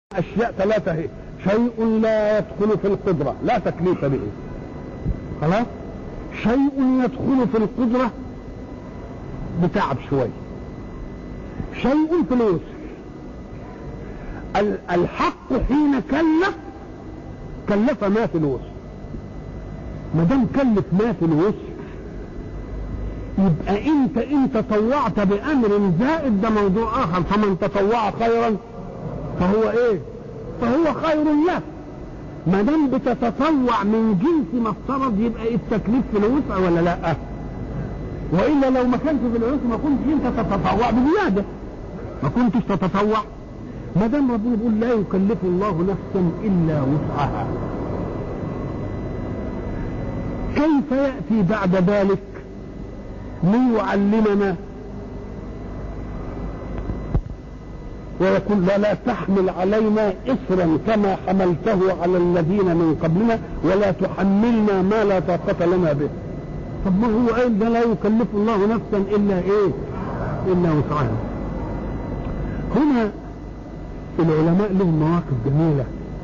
اشياء ثلاثه هي شيء لا يدخل في القدره لا تكليف به خلاص شيء يدخل في القدره بتعب شويه شيء في الوسع ال- الحق حين كلف كلف ما في الوسع ما دام كلف ما في الوسع يبقى انت ان تطوعت بامر زائد ده موضوع اخر فمن تطوع خيرا فهو ايه فهو خير له ما دام بتتطوع من جنس ما افترض يبقى التكليف في الوسع ولا لا والا لو ما كانش في الوسع ما كنتش انت تتطوع بزياده ما كنتش تتطوع ما دام ربنا بيقول لا يكلف الله نفسا الا وسعها كيف ياتي بعد ذلك ليعلمنا ويقول لا, لا تحمل علينا إصرا كما حملته على الذين من قبلنا ولا تحملنا ما لا طاقة لنا به طب ما هو قال ده لا يكلف الله نفسا إلا إيه إلا وسعها هنا العلماء لهم مواقف جميلة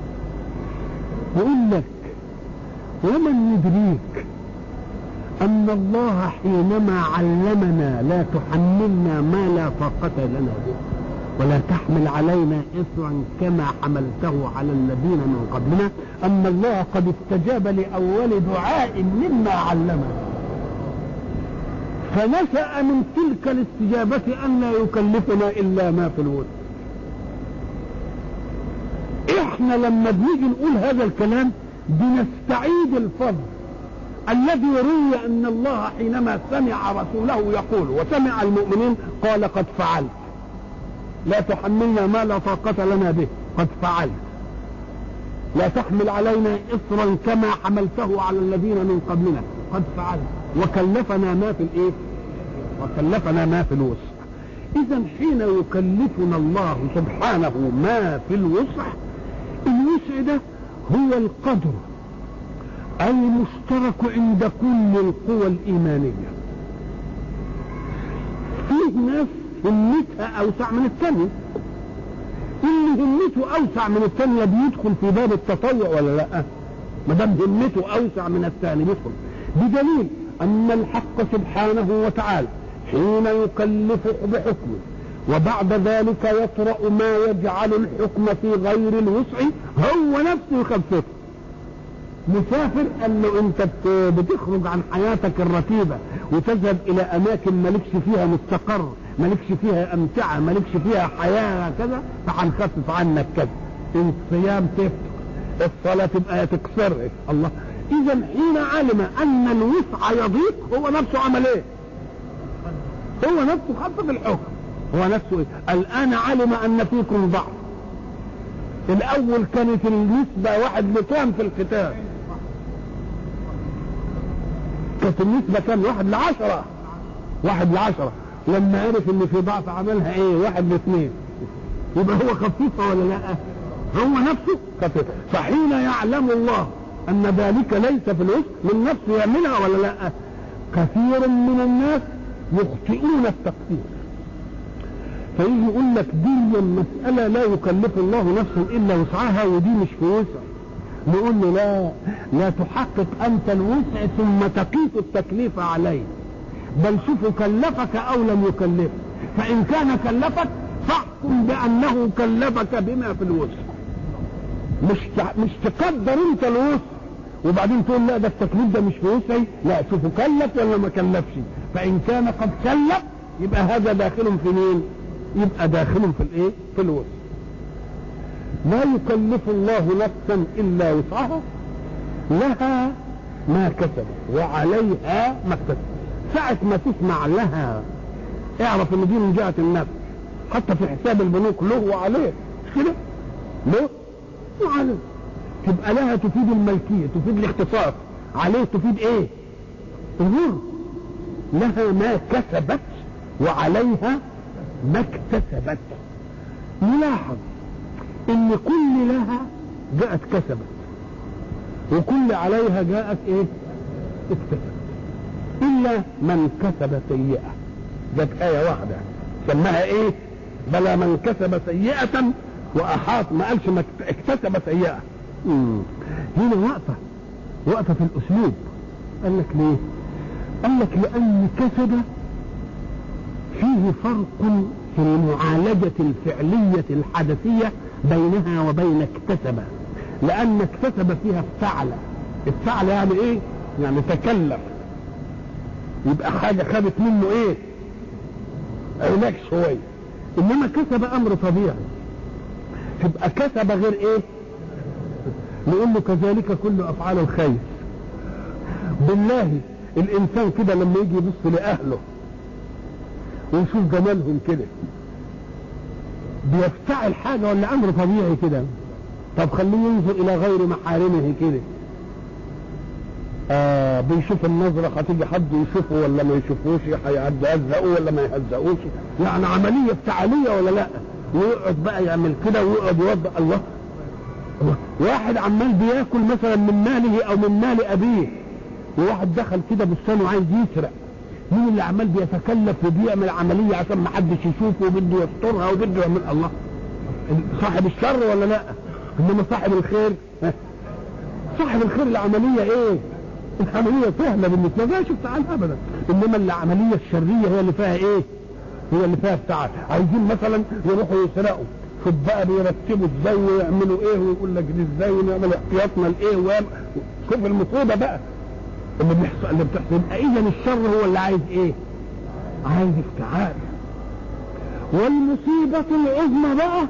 يقول لك ومن يدريك أن الله حينما علمنا لا تحملنا ما لا طاقة لنا به ولا تحمل علينا إصرا كما حملته على الذين من قبلنا أن الله قد استجاب لأول دعاء مما علمنا فنشأ من تلك الاستجابة أن لا يكلفنا إلا ما في الوسع احنا لما بنيجي نقول هذا الكلام بنستعيد الفضل الذي روي ان الله حينما سمع رسوله يقول وسمع المؤمنين قال قد فعلت لا تحملنا ما لا طاقة لنا به قد فعلت لا تحمل علينا إصرا كما حملته على الذين من قبلنا قد فعلت وكلفنا ما في الايه وكلفنا ما في الوسع اذا حين يكلفنا الله سبحانه ما في الوسع الوسع ده هو القدر المشترك عند كل القوى الإيمانية فيه ناس همتها أوسع من الثانية اللي همته أوسع من الثانية بيدخل في باب التطوع ولا لا ما دام همته أوسع من الثاني بيدخل بدليل أن الحق سبحانه وتعالى حين يكلفه بحكمه وبعد ذلك يطرأ ما يجعل الحكم في غير الوسع هو نفسه يخففه مسافر قال له انت بتخرج عن حياتك الرتيبة وتذهب الى اماكن مالكش فيها مستقر مالكش فيها امتعة مالكش فيها حياة كذا فهنخفف عنك كذا الصيام تفتح الصلاة تبقى تكسرها الله اذا حين علم ان الوسع يضيق هو نفسه عمل ايه هو نفسه خفف الحكم هو نفسه ايه الان علم ان فيكم ضعف الاول كانت النسبة واحد لكام في القتال كانت النسبة كام واحد لعشرة واحد لعشرة لما عرف ان في ضعف عملها ايه واحد لاثنين يبقى هو خفيفة ولا لا هو نفسه خفيف فحين يعلم الله ان ذلك ليس في الوسط من نفسه يعملها ولا لا كثير من الناس يخطئون التقدير فيجي يقول لك دي المسألة لا يكلف الله نفسا إلا وسعها ودي مش في وسع نقول له لا لا تحقق أنت الوسع ثم تقيس التكليف عليه بل شوف كلفك أو لم يكلفك فإن كان كلفك فاحكم بأنه كلفك بما في الوسع مش مش تقدر أنت الوسع وبعدين تقول لا ده التكليف ده مش في وسعي لا شوفوا كلف ولا ما كلفش فإن كان قد كلف يبقى هذا داخل في مين؟ يبقى داخل في الايه في الوسع لا يكلف الله نفسا الا وسعها لها ما كسبت وعليها ما اكتسبت ساعة ما تسمع لها اعرف ان دي من جهة النفس حتى في حساب البنوك له وعليه مش كده له وعليه تبقى لها تفيد الملكية تفيد الاختصاص عليه تفيد ايه الغر لها ما كسبت وعليها ما اكتسبت نلاحظ ان كل لها جاءت كسبت وكل عليها جاءت ايه اكتسبت الا من كسب سيئة جت آية واحدة سماها ايه بلى من كسب سيئة واحاط ما قالش ما اكتسب سيئه هنا وقفه وقفه في الاسلوب قال لك ليه قال لك لان كسب فيه فرق في المعالجة الفعلية الحدثية بينها وبين اكتسب لأن اكتسب فيها افتعل افتعل يعني ايه؟ يعني تكلف يبقى حاجة خدت منه ايه؟ علاج شوية انما كسب امر طبيعي تبقى كسب غير ايه؟ نقول له كذلك كل افعال الخير بالله الانسان كده لما يجي يبص لاهله ويشوف جمالهم كده بيفتعل حاجه ولا امر طبيعي كده طب خليه ينظر الى غير محارمه كده آه بيشوف النظرة هتيجي حد يشوفه ولا ما يشوفوش هيهزقوه ولا ما يهزقوش يعني عملية افتعالية ولا لا ويقعد بقى يعمل كده ويقعد يوضع الله واحد عمال بياكل مثلا من ماله او من مال ابيه وواحد دخل كده بستانه عايز يسرق مين اللي عمال بيتكلف وبيعمل عمليه عشان ما حدش يشوفه وبده يسترها وبده يعمل الله صاحب الشر ولا لا انما صاحب الخير صاحب الخير العمليه ايه العمليه سهله بالنسبه له شفت عنها ابدا انما العمليه الشريه هي اللي فيها ايه هي اللي فيها بتاعت عايزين مثلا يروحوا يسرقوا شوف بقى بيرتبوا ازاي ويعملوا ايه ويقول لك دي ازاي ونعمل احتياطنا لايه ويعمل شوف المصيبه بقى اللي بيحصل اللي بتحصل يبقى اذا الشر هو اللي عايز ايه؟ عايز افتعال والمصيبة العظمى بقى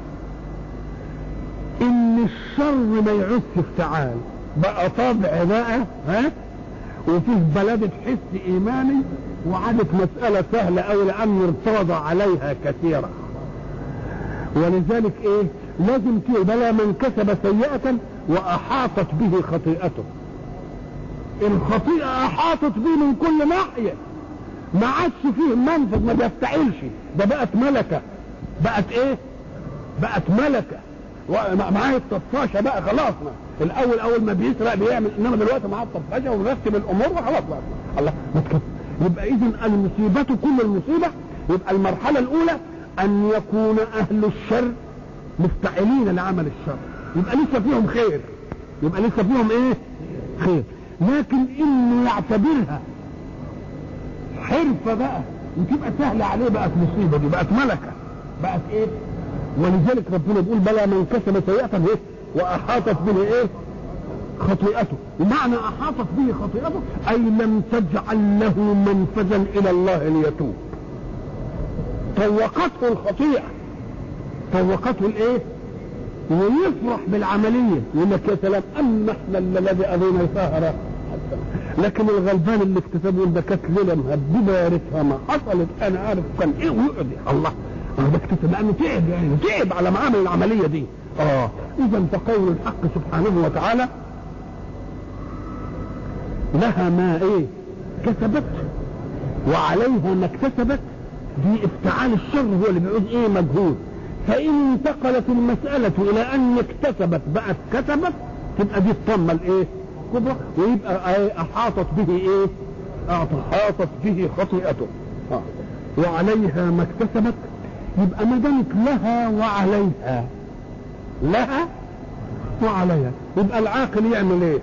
ان الشر ما يعوزش افتعال بقى طبع بقى ها وفيه بلدة حس ايماني وعادت مسألة سهلة اوي لان ارتضى عليها كثيرا ولذلك ايه لازم بلا من كسب سيئة واحاطت به خطيئته الخطيئة احاطت به من كل ناحية ما عادش فيه منفذ ما بيفتعلش ده بقت ملكة بقت ايه بقت ملكة معاه الطفاشة بقى خلاص ما. الاول اول ما بيسرق بيعمل انما دلوقتي معاه الطفاشة ومرتب الامور وخلاص بقى الله يبقى اذا المصيبة كل المصيبة يبقى المرحلة الاولى ان يكون اهل الشر مفتعلين لعمل الشر يبقى لسه فيهم خير يبقى لسه فيهم ايه خير لكن انه يعتبرها حرفة بقى وتبقى سهلة عليه بقت مصيبة دي بقت ملكة بقت ايه ولذلك ربنا بيقول بلى من كسب سيئة ايه واحاطت به ايه خطيئته ومعنى احاطت به خطيئته اي لم تجعل له منفذا الى الله ليتوب طوقته الخطيئة طوقته الايه ويفرح بالعملية يقول لك يا سلام اما احنا الذي قضينا السهرة لكن الغلبان اللي اكتسبه ده كانت ليله مهببه يا ريتها ما حصلت انا عارف كان ايه ويقعد الله انا بكتسب لانه تعب يعني تعب على ما عمل العمليه دي اه اذا فقول الحق سبحانه وتعالى لها ما ايه كسبت وعليها ما اكتسبت دي افتعال الشر هو اللي بيعوز ايه مجهود فان انتقلت المساله الى ان اكتسبت بقت كسبت تبقى دي الطمه الايه كبرى ويبقى ايه احاطت به ايه احاطت به خطيئته آه. وعليها ما اكتسبت يبقى ما دامت لها وعليها لها وعليها يبقى العاقل يعمل ايه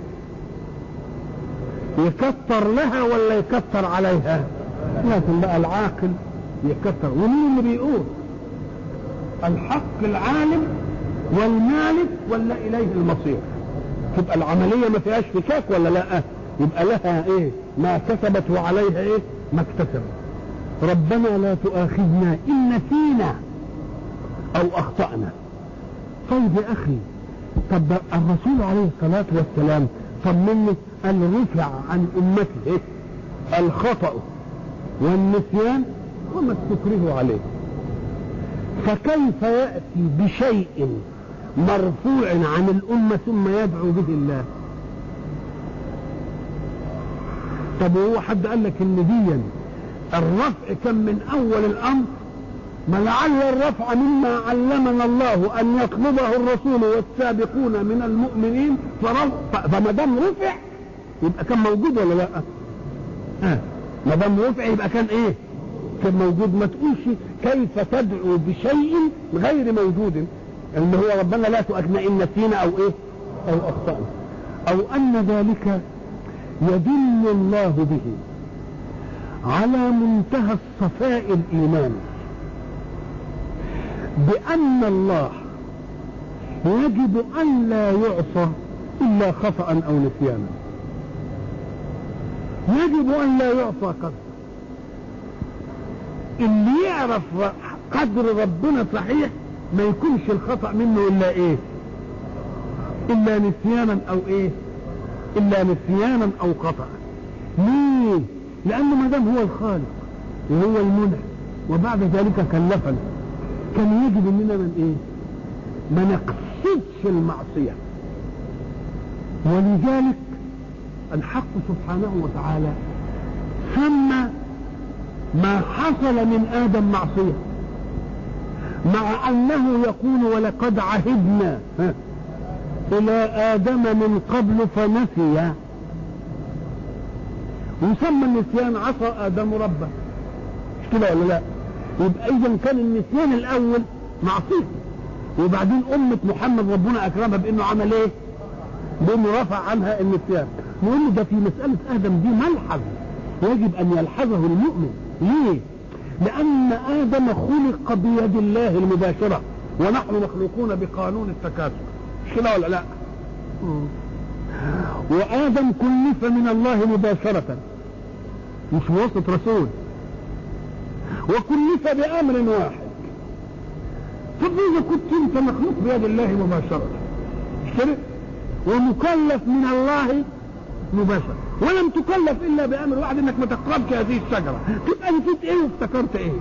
يكتر لها ولا يكتر عليها لكن بقى العاقل يكتر ومين اللي بيقول الحق العالم والمالك ولا اليه المصير تبقى العملية ما فيهاش فكاك ولا لا يبقى لها ايه ما كسبت وعليها ايه ما اكتسبت ربنا لا تؤاخذنا ان نسينا او اخطأنا طيب يا اخي طب الرسول عليه الصلاة والسلام طمني قال رفع عن امته إيه؟ الخطأ والنسيان وما استكره عليه فكيف يأتي بشيء مرفوع عن الأمة ثم يدعو به الله طب هو حد قال لك ان ديا الرفع كان من اول الامر ما لعل الرفع مما علمنا الله ان يطلبه الرسول والسابقون من المؤمنين فما دام رفع يبقى كان موجود ولا لا؟ آه. ما دام رفع يبقى كان ايه؟ كان موجود ما تقولش كيف تدعو بشيء غير موجود اللي هو ربنا لا تؤاخذنا ان نسينا او ايه او اخطانا او ان ذلك يدل الله به على منتهى الصفاء الايماني بان الله يجب ان لا يعصى الا خطا او نسيانا يجب ان لا يعصى قدر اللي يعرف قدر ربنا صحيح ما يكونش الخطا منه الا ايه الا نسيانا او ايه الا نسيانا او خطا ليه لانه ما دام هو الخالق وهو المنعم وبعد ذلك كلفنا كان يجب اننا من ايه ما نقصدش المعصيه ولذلك الحق سبحانه وتعالى سمى ما حصل من ادم معصيه مع انه يقول ولقد عهدنا الى ادم من قبل فنسي ويسمى النسيان عصى ادم ربه مش كده ولا لا يبقى اذا كان النسيان الاول معصيه وبعدين امه محمد ربنا اكرمها بانه عمل ايه بانه رفع عنها النسيان نقول ده في مساله ادم دي ملحظ يجب ان يلحظه المؤمن ليه لان ادم خلق بيد الله المباشره ونحن مخلوقون بقانون التكاثر مش كده ولا لا وادم كلف من الله مباشره مش بواسطه رسول وكلف بامر واحد طب اذا كنت انت مخلوق بيد الله مباشره مش كده ومكلف من الله مباشرة ولم تكلف الا بامر واحد انك ما تقربش هذه الشجره تبقى نسيت ايه وافتكرت ايه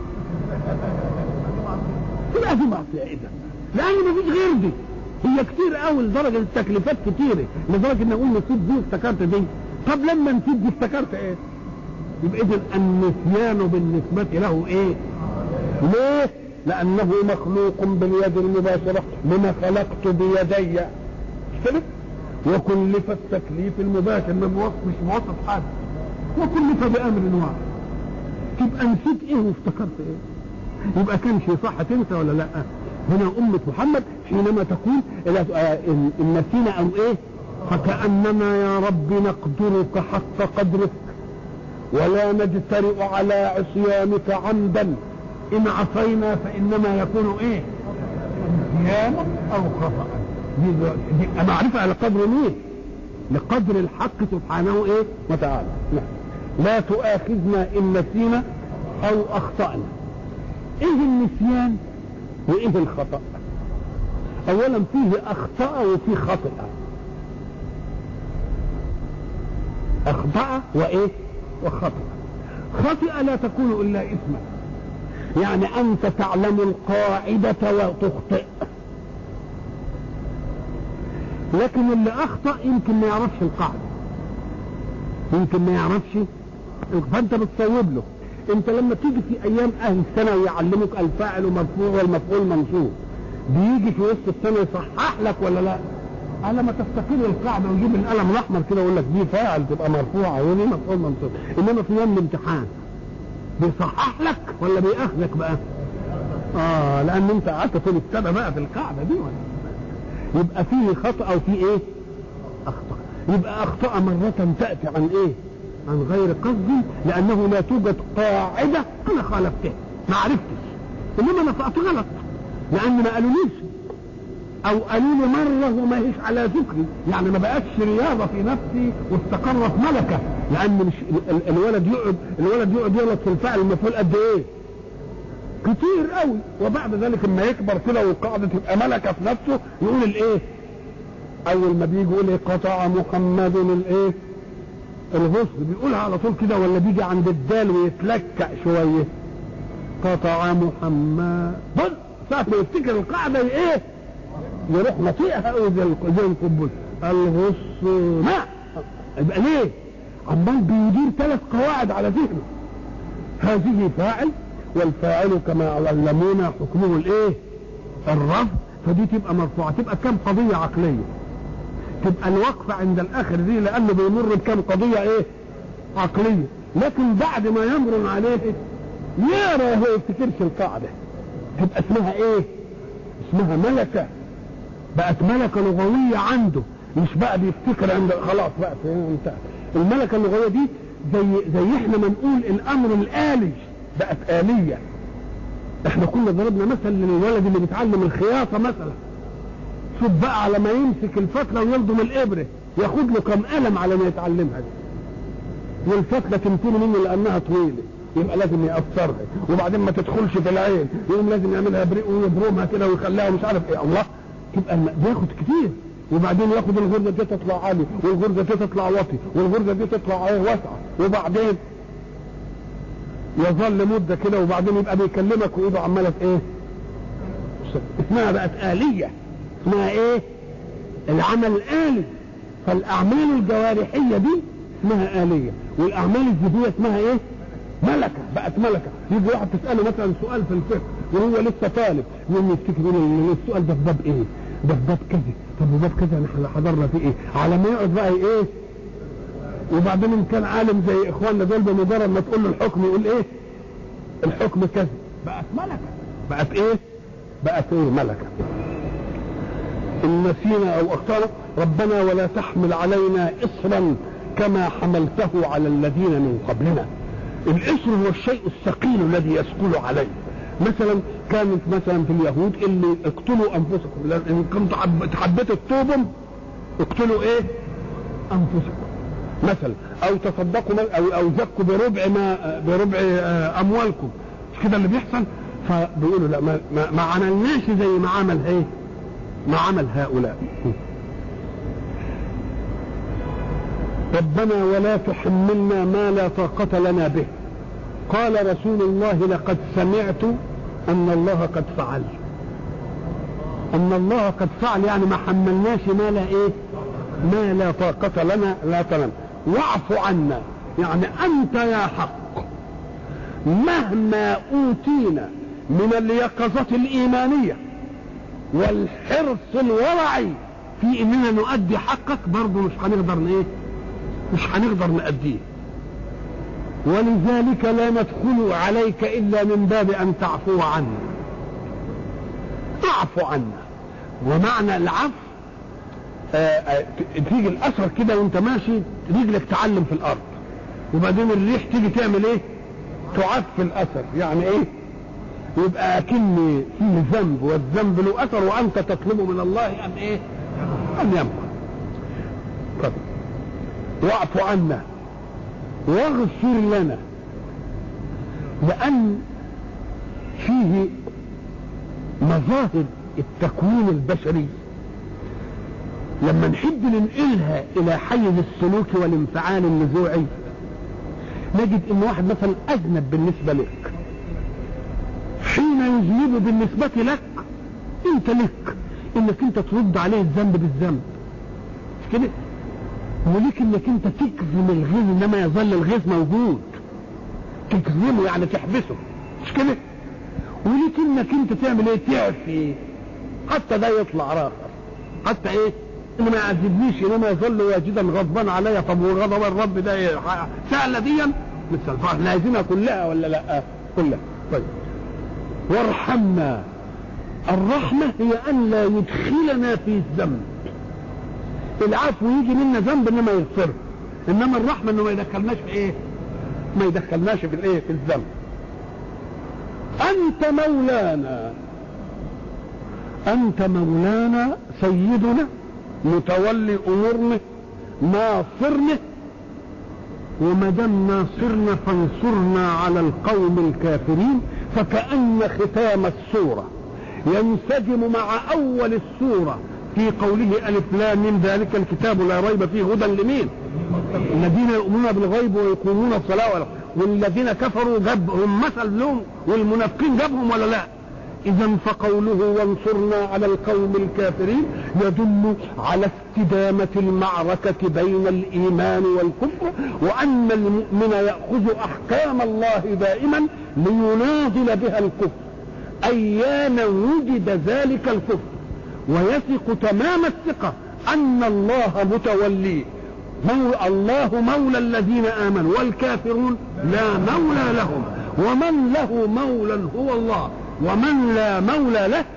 تبقى دي معصيه اذا لان ما فيش غير دي هي كتير قوي لدرجه التكليفات كتيره لدرجه ان اقول نسيت دي وافتكرت دي طب لما نسيت دي افتكرت ايه يبقى اذا النسيان بالنسبه له ايه ليه لانه مخلوق باليد المباشره لما خلقت بيدي مش كده وكلف التكليف المباشر ما بوصف مش بوصف حد وكلف بامر واحد تبقى نسيت ايه وافتكرت ايه يبقى كان شيء صح تنسى ولا لا هنا أمة محمد حينما تقول إن نسينا أو إيه فكأننا يا رب نقدرك حق قدرك ولا نجترئ على عصيانك عمدا إن عصينا فإنما يكون إيه نسيانا أو خطأ دي, دي معرفة على قدر مين لقدر الحق سبحانه ايه وتعالى لا. لا تؤاخذنا ان نسينا او اخطأنا ايه النسيان وايه الخطأ اولا فيه اخطأ وفيه خطأ اخطأ وايه وخطأ خطأ لا تكون الا اثما يعني انت تعلم القاعدة وتخطئ لكن اللي اخطا يمكن ما يعرفش القاعده يمكن ما يعرفش فانت بتصوب له انت لما تيجي في ايام اهل الثانوي يعلمك الفاعل مرفوع والمفعول منصوب بيجي في وسط السنه يصحح لك ولا لا على ما تستقر القاعده ويجيب القلم الاحمر كده ويقول لك دي فاعل تبقى مرفوعه ودي مفعول منصوب انما في يوم الامتحان بيصحح لك ولا بياخذك بقى اه لان انت قعدت طول السنه بقى في القاعده دي ولا يبقى فيه خطأ او فيه ايه اخطأ يبقى اخطأ مرة تأتي عن ايه عن غير قصد لانه لا توجد قاعدة انا خالفتها ما عرفتش انما نطقت غلط لان ما قالوليش او قالوا لي مرة وما هيش على ذكري يعني ما بقتش رياضة في نفسي واستقرت ملكة لان مش الولد يقعد الولد يقعد يغلط في الفعل المفعول قد ايه كتير قوي وبعد ذلك لما يكبر كده والقاعدة تبقى ملكة في نفسه يقول الايه اول ما بيجي يقول ايه قطع محمد الايه الغصن بيقولها على طول كده ولا بيجي عند الدال ويتلكع شوية قطع محمد بص ساعة ما يفتكر القاعدة ايه يروح نطيقها قوي زي زي القنبله الغصن ما يبقى ليه عمال بيدير ثلاث قواعد على ذهنه هذه فاعل والفاعل كما علمونا حكمه الايه الرفض فدي تبقى مرفوعه تبقى كم قضيه عقليه تبقى الوقفه عند الاخر دي لانه بيمر بكم قضيه ايه عقليه لكن بعد ما يمر عليه يرى هو يفتكرش القاعده تبقى اسمها ايه اسمها ملكه بقت ملكة لغوية عنده مش بقى بيفتكر عند خلاص بقى انتهى الملكة اللغوية دي زي زي احنا ما نقول الامر الالي بقت آلية احنا كنا ضربنا مثل للولد اللي بيتعلم الخياطة مثلا شوف بقى على ما يمسك الفتلة ويلضم الابرة ياخد له كم قلم على ما يتعلمها دي والفتلة تنتهي منه لانها طويلة يبقى لازم يقصرها وبعدين ما تدخلش في العين يقوم لازم يعملها بريق ويبرمها كده ويخليها مش عارف ايه الله تبقى بياخد كتير وبعدين ياخد الغرزه دي تطلع عالي والغرزه دي تطلع واطي والغرزه دي تطلع ايه واسعه وبعدين يظل مده كده وبعدين يبقى بيكلمك وايده عماله ايه اسمها بقت آلية اسمها ايه العمل الآلي فالأعمال الجوارحية دي اسمها آلية والأعمال الذهنية اسمها ايه ملكة بقت ملكة يجي واحد تسأله مثلا سؤال في الفقه وهو لسه طالب يقوم يفتكر يقول ان السؤال ده في باب ايه ده في باب كذا طب وباب كذا احنا حضرنا فيه ايه على ما يقعد بقى ايه وبعدين ان كان عالم زي اخواننا دول بمجرد ما تقول له الحكم يقول ايه الحكم كذا بقت ملكة بقت ايه بقت ايه ملكة ان نسينا او اخطانا ربنا ولا تحمل علينا اصرا كما حملته على الذين من قبلنا الاسر هو الشيء الثقيل الذي يثقل عليه مثلا كانت مثلا في اليهود اللي اقتلوا انفسكم ان كنتوا حبيتوا تتوبوا اقتلوا ايه انفسكم مثلا او تصدقوا او او زكوا بربع ما بربع اموالكم مش كده اللي بيحصل فبيقولوا لا ما, ما, ما عملناش زي ما عمل ايه ما عمل هؤلاء ربنا ولا تحملنا ما لا طاقة لنا به قال رسول الله لقد سمعت ان الله قد فعل ان الله قد فعل يعني ما حملناش ما لا ايه ما لا طاقة لنا لا تنم واعف عنا يعني انت يا حق مهما اوتينا من اليقظة الايمانية والحرص الورعي في اننا نؤدي حقك برضه مش هنقدر ايه مش هنقدر نأديه ولذلك لا ندخل عليك الا من باب ان تعفو عنا اعفو عنا ومعنى العفو آآ آآ تيجي الاثر كده وانت ماشي رجلك تعلم في الارض وبعدين الريح تيجي تعمل ايه تعف الاثر يعني ايه يبقى اكن فيه ذنب والذنب له اثر وانت تطلب من الله ان ايه ان يمكن طب واعف عنا واغفر لنا لان فيه مظاهر التكوين البشري لما نحب ننقلها الى حيز السلوك والانفعال النزوعي نجد ان واحد مثلا اذنب بالنسبه لك حين يذنب بالنسبه لك انت لك انك انت ترد عليه الذنب بالذنب مش كده وليك انك انت تكظم الغيظ انما يظل الغيظ موجود تكظمه يعني تحبسه مش كده وليك انك انت تعمل ايه تعفي حتى ده يطلع راخر حتى ايه انه ما يعذبنيش انما يظل واجدا غضبان عليا طب وغضب الرب ده ايه سهله دي مثل فاحنا عايزينها كلها ولا لا كلها طيب وارحمنا الرحمه هي ان لا يدخلنا في الذنب العفو يجي منا ذنب انما يغفره انما الرحمه انه ما يدخلناش في ايه ما يدخلناش في الايه في الذنب انت مولانا انت مولانا سيدنا متولي امورنا ناصرنا وما دام ناصرنا فانصرنا على القوم الكافرين فكأن ختام السورة ينسجم مع أول السورة في قوله ألف لام من ذلك الكتاب لا ريب فيه هدى لمين؟ الذين يؤمنون بالغيب ويقومون الصلاة والذين كفروا جابهم مثل لهم والمنافقين جابهم ولا لا؟ إذا فقوله وانصرنا على القوم الكافرين يدل على استدامة المعركة بين الإيمان والكفر وأن المؤمن يأخذ أحكام الله دائما ليناضل بها الكفر أيام وجد ذلك الكفر ويثق تمام الثقة أن الله متوليه مولى الله مولى الذين آمنوا والكافرون لا مولى لهم ومن له مولى هو الله ومن لا مولى له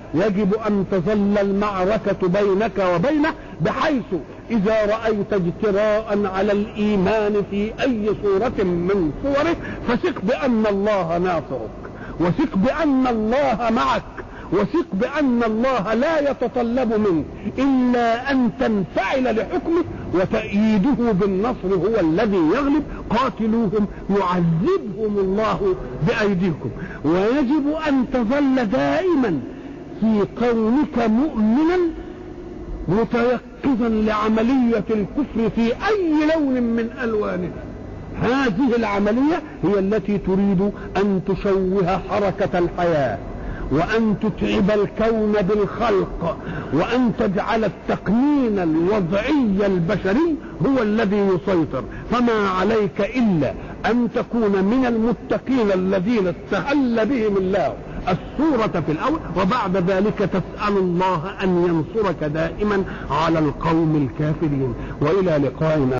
يجب أن تظل المعركة بينك وبينه بحيث إذا رأيت اجتراء على الإيمان في أي صورة من صوره فثق بأن الله ناصرك وثق بأن الله معك وثق بأن الله لا يتطلب منك إلا أن تنفعل لحكمه وتأييده بالنصر هو الذي يغلب قاتلوهم يعذبهم الله بأيديكم ويجب أن تظل دائما في كونك مؤمنا متيقظا لعملية الكفر في أي لون من ألوانه هذه العملية هي التي تريد أن تشوه حركة الحياة وأن تتعب الكون بالخلق وأن تجعل التقنين الوضعي البشري هو الذي يسيطر فما عليك إلا أن تكون من المتقين الذين استهل بهم الله السورة في الأول وبعد ذلك تسأل الله أن ينصرك دائما على القوم الكافرين وإلى لقائنا